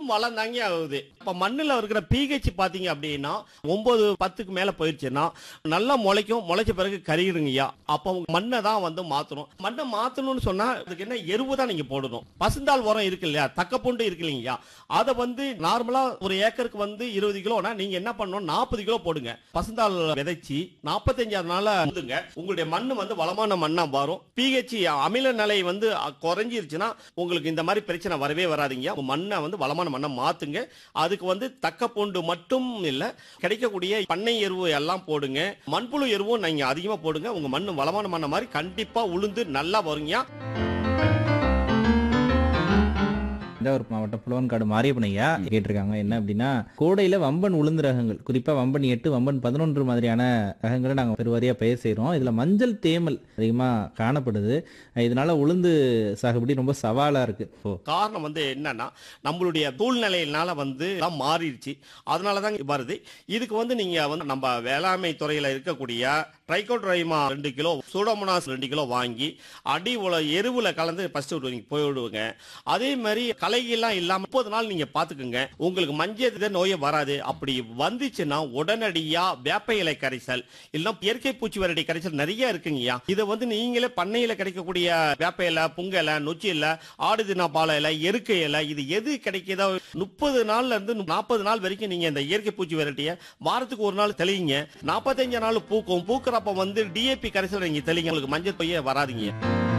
வளம் தாங்க ஆகுது இப்ப மண்ணுல இருக்கிற பிஹெச் பாத்தீங்க அப்படின்னா ஒன்பது பத்துக்கு மேல போயிருச்சுன்னா நல்லா முளைக்கும் முளைச்ச பிறகு கருகிடுங்கய்யா அப்போ மண்ணை தான் வந்து மாத்தணும் மண்ணை மாத்தணும்னு சொன்னா அதுக்கு என்ன எருவு தான் நீங்க போடணும் பசுந்தாள் உரம் இருக்கு இல்லையா தக்கப்பூண்டு இருக்கு இல்லைங்கய்யா அதை வந்து நார்மலா ஒரு ஏக்கருக்கு வந்து இருபது கிலோனா நீங்க என்ன பண்ணணும் நாற்பது கிலோ போடுங்க பசுந்தாள் விதைச்சி நாற்பத்தஞ்சாவது நாள வந்துங்க உங்களுடைய மண்ணு வந்து வளமான மண்ணா வரும் பிஹெச் அமில நிலை வந்து அ, குறைஞ்சிருச்சுன்னா உங்களுக்கு இந்த மாதிரி பிரச்சனை வரவே வராதுங்க உங்க மண்ணை வந்து வளமான மண்ணை மாத்துங்க அதுக்கு வந்து தக்க பூண்டு மட்டும் இல்ல கிடைக்கக்கூடிய பண்ணை எருவு எல்லாம் போடுங்க மண்புழு எருவும் நீங்க அதிகமா போடுங்க உங்க மண்ணு வளமான மண்ணை மாதிரி கண்டிப்பா உளுந்து நல்லா வருங்க தஞ்சாவூர் மாவட்டம் புலவன்காடு மாரியப்பன் ஐயா கேட்டிருக்காங்க என்ன அப்படின்னா கோடையில வம்பன் உளுந்து ரகங்கள் குறிப்பா வம்பன் எட்டு வம்பன் பதினொன்று மாதிரியான ரகங்களை நாங்க பெருவாரியா பயிர் செய்றோம் இதுல மஞ்சள் தேமல் அதிகமா காணப்படுது இதனால உளுந்து சாகுபடி ரொம்ப சவாலா இருக்கு இப்போ காரணம் வந்து என்னன்னா நம்மளுடைய சூழ்நிலையினால வந்து எல்லாம் மாறிடுச்சு அதனால தான் வருது இதுக்கு வந்து நீங்க வந்து நம்ம வேளாண்மை துறையில இருக்கக்கூடிய ட்ரைகோட்ரைமா ரெண்டு கிலோ சூடோமோனாஸ் ரெண்டு கிலோ வாங்கி அடி உல எருவுல கலந்து ஃபர்ஸ்ட் நீங்க போயிடுவீங்க அதே மாதிரி களைகள்லாம் இல்லாம முப்பது நாள் நீங்க பாத்துக்கோங்க உங்களுக்கு மஞ்சள் நோயே வராது அப்படி வந்துச்சுன்னா உடனடியா வேப்ப இலை கரைசல் இல்ல இயற்கை பூச்சி வரடி கரைசல் நிறைய இருக்குங்கய்யா இதை வந்து நீங்களே பண்ணையில கிடைக்கக்கூடிய வேப்ப இலை புங்க இலை நொச்சி இலை ஆடு தினா பால இலை எருக்கை இலை இது எது கிடைக்குதோ முப்பது நாள்ல இருந்து நாற்பது நாள் வரைக்கும் நீங்க இந்த இயற்கை பூச்சி விரட்டிய வாரத்துக்கு ஒரு நாள் தெளிங்க நாற்பத்தஞ்சு நாள் பூக்கும் பூக்குறப்ப வந்து டிஏபி கரைசல் நீங்க தெளிங்க உங்களுக்கு மஞ்சள் தொய்யே வராதுங்க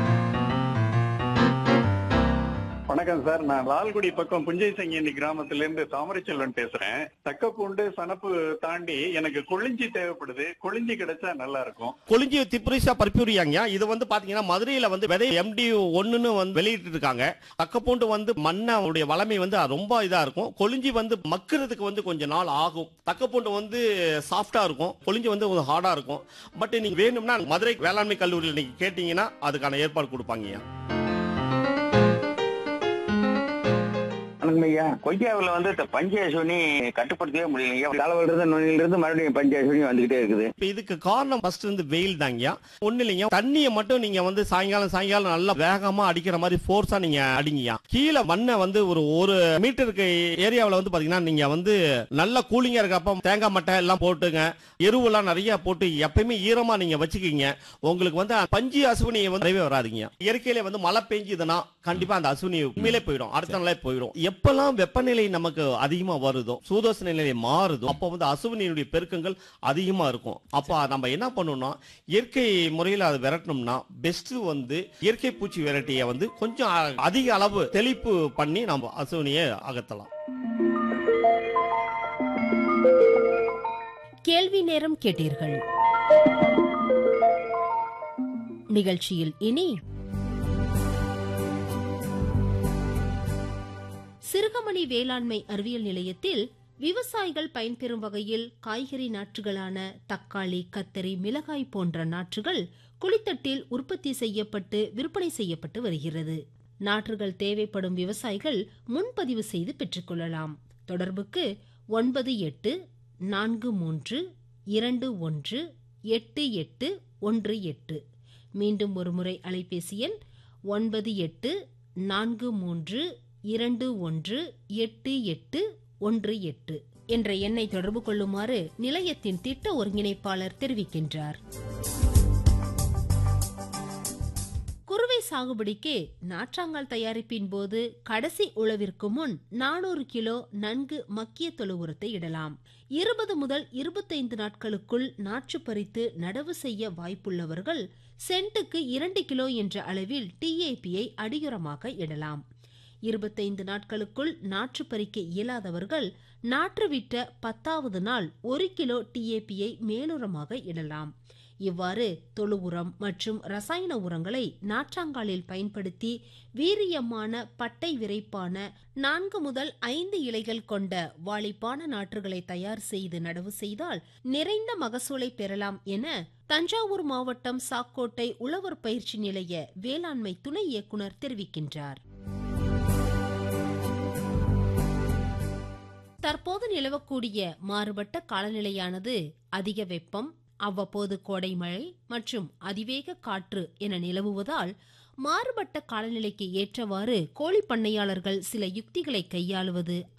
வணக்கம் சார் நான் லால்குடி பக்கம் புஞ்சை சங்கியண்டி கிராமத்துல இருந்து தாமரைச்செல்வன் பேசுறேன் தக்கப்பூண்டு சனப்பு தாண்டி எனக்கு கொளிஞ்சி தேவைப்படுது கொளிஞ்சி கிடைச்சா நல்லா இருக்கும் கொளிஞ்சி திப்ரிசா பர்பியூரியாங்க இது வந்து பாத்தீங்கன்னா மதுரையில வந்து விதை எம்டி ஒண்ணுன்னு வந்து வெளியிட்டு இருக்காங்க தக்கப்பூண்டு வந்து மண்ணோடைய வளமை வந்து ரொம்ப இதா இருக்கும் கொளிஞ்சி வந்து மக்கிறதுக்கு வந்து கொஞ்ச நாள் ஆகும் தக்கப்பூண்டு வந்து சாஃப்டா இருக்கும் கொளிஞ்சி வந்து கொஞ்சம் ஹார்டா இருக்கும் பட் நீங்க வேணும்னா மதுரை வேளாண்மை கல்லூரியில் நீங்க கேட்டீங்கன்னா அதுக்கான ஏற்பாடு கொடுப்பாங்க வணக்கம் ஐயா கொய்யாவில் வந்து இந்த பஞ்சயசுனி கட்டுப்படுத்தவே முடியலைங்க தலைவலிருந்து நுனியிலிருந்து மறுபடியும் பஞ்சயசுனி வந்துகிட்டே இருக்குது இப்ப இதுக்கு காரணம் ஃபர்ஸ்ட் வந்து வெயில் தாங்கயா ஒண்ணு இல்லைங்க தண்ணியை மட்டும் நீங்க வந்து சாயங்காலம் சாயங்காலம் நல்லா வேகமா அடிக்கிற மாதிரி ஃபோர்ஸா நீங்க அடிங்கயா கீழே மண்ணை வந்து ஒரு ஒரு மீட்டருக்கு ஏரியாவுல வந்து பாத்தீங்கன்னா நீங்க வந்து நல்ல கூலிங்கா இருக்கப்ப தேங்காய் மட்டை எல்லாம் போட்டுங்க எருவெல்லாம் நிறைய போட்டு எப்பயுமே ஈரமா நீங்க வச்சுக்கீங்க உங்களுக்கு வந்து பஞ்சு அசுவினி வந்து நிறையவே வராதுங்க இயற்கையில வந்து மழை பெஞ்சுதுன்னா கண்டிப்பா அந்த அசுவினி உண்மையிலே போயிடும் அடுத்த நாளே போயிடும் எப்பெல்லாம் வெப்பநிலை நமக்கு அதிகமா வருதோ சூதோச நிலை மாறுதோ அப்போ வந்து அசுவினியுடைய பெருக்கங்கள் அதிகமா இருக்கும் அப்ப நம்ம என்ன பண்ணணும்னா இயற்கை முறையில் அதை விரட்டணும்னா பெஸ்ட் வந்து இயற்கை பூச்சி விரட்டியை வந்து கொஞ்சம் அ- அதிக அளவு தெளிப்பு பண்ணி நம்ம அசுவினியை அகற்றலாம் கேள்வி நேரம் கேட்டீர்கள் நிகழ்ச்சியில் இனி சிறுகமணி வேளாண்மை அறிவியல் நிலையத்தில் விவசாயிகள் பயன்பெறும் வகையில் காய்கறி நாற்றுகளான தக்காளி கத்தரி மிளகாய் போன்ற நாற்றுகள் குளித்தட்டில் உற்பத்தி செய்யப்பட்டு விற்பனை செய்யப்பட்டு வருகிறது நாற்றுகள் தேவைப்படும் விவசாயிகள் முன்பதிவு செய்து பெற்றுக்கொள்ளலாம் தொடர்புக்கு ஒன்பது எட்டு நான்கு மூன்று இரண்டு ஒன்று எட்டு எட்டு ஒன்று எட்டு மீண்டும் ஒருமுறை அலைபேசி எண் ஒன்பது எட்டு நான்கு மூன்று இரண்டு ஒன்று எட்டு எட்டு ஒன்று எட்டு என்ற எண்ணை தொடர்பு கொள்ளுமாறு நிலையத்தின் திட்ட ஒருங்கிணைப்பாளர் தெரிவிக்கின்றார் குறுவை சாகுபடிக்கு நாற்றாங்கால் தயாரிப்பின் போது கடைசி உழவிற்கு முன் நானூறு கிலோ நன்கு மக்கிய தொழு உரத்தை இடலாம் இருபது முதல் இருபத்தைந்து நாட்களுக்குள் நாற்று பறித்து நடவு செய்ய வாய்ப்புள்ளவர்கள் சென்ட்டுக்கு இரண்டு கிலோ என்ற அளவில் டிஏபியை அடியுரமாக இடலாம் இருபத்தைந்து நாட்களுக்குள் நாற்று பறிக்க இயலாதவர்கள் நாற்று விட்ட பத்தாவது நாள் ஒரு கிலோ டிஏபியை மேலுரமாக இடலாம் இவ்வாறு தொழு உரம் மற்றும் ரசாயன உரங்களை நாற்றாங்காலில் பயன்படுத்தி வீரியமான பட்டை விரைப்பான நான்கு முதல் ஐந்து இலைகள் கொண்ட வாளிப்பான நாற்றுகளை தயார் செய்து நடவு செய்தால் நிறைந்த மகசூலை பெறலாம் என தஞ்சாவூர் மாவட்டம் சாக்கோட்டை உழவர் பயிற்சி நிலைய வேளாண்மை துணை இயக்குனர் தெரிவிக்கின்றார் தற்போது நிலவக்கூடிய மாறுபட்ட காலநிலையானது அதிக வெப்பம் அவ்வப்போது கோடை மழை மற்றும் அதிவேக காற்று என நிலவுவதால் மாறுபட்ட காலநிலைக்கு ஏற்றவாறு கோழி பண்ணையாளர்கள் சில யுக்திகளை கையாளுவது